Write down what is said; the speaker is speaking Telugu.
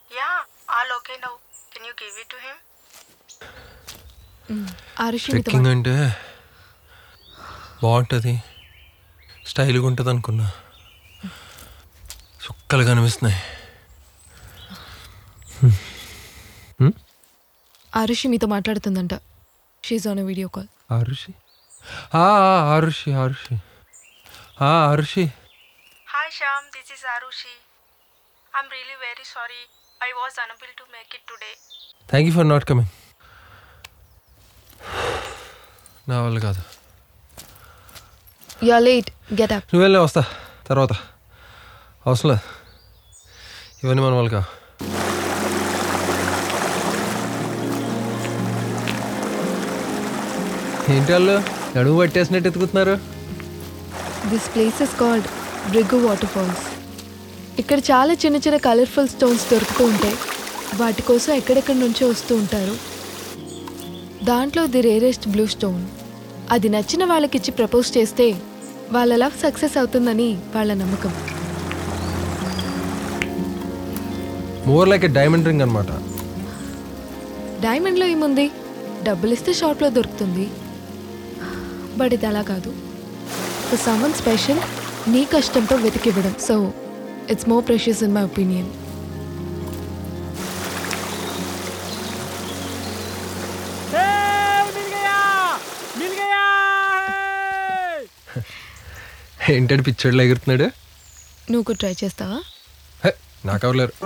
Yeah, all okay now. Can you give it to him? Arushi మీతో ట్రెక్కింగ్ అంటే బాగుంటుంది స్టైల్గా ఉంటుంది అనుకున్నా చుక్కలు కనిపిస్తున్నాయి మా- ఆరుషి మీతో మాట్లాడుతుందంట she's on video call Arushi ఆ, ఆ, ఆరుషి ఆరుషి ఆ, Arushi Hi Sham, this is Arushi. I'm really very sorry. I was unable to make it today. Thank you for not coming నా వల్ల కాదు యా లేట్ గెట్ అప్ నువ్వు వెళ్ళే వస్తా తర్వాత అవసరం లేదు ఇవన్నీ మన వాళ్ళు కా ఏంటి వాళ్ళు నడుము పట్టేసినట్టు ఎత్తుకుతున్నారు this place is called Bhrigu water falls ఇక్కడ చాలా చిన్న చిన్న కలర్ఫుల్ స్టోన్స్ దొరుకుతూ ఉంటాయి వాటి కోసం ఎక్కడెక్కడి నుంచో వస్తూ ఉంటారు దాంట్లో ది రేరెస్ట్ బ్లూ స్టోన్ అది నచ్చిన వాళ్ళకిచ్చి ప్రపోజ్ చేస్తే వాళ్ళ లవ్ సక్సెస్ అవుతుందని వాళ్ళ నమ్మకం more like a diamond ring అనమాట డైమండ్లో ఏముంది డబ్బులు ఇస్తే షాప్లో దొరుకుతుంది బట్ ఇది అలా కాదు ఫర్ సమ్మన్ స్పెషల్ నీ కష్టంతో వెతికివ్వడం so it's more precious in my opinion मिल गया मिल गया ఏంటంటే పిచ్చోళ్ళు ఎగురుతున్నాడు నువ్వు కూడా ట్రై చేస్తావా హే, నాకెవరు లేరు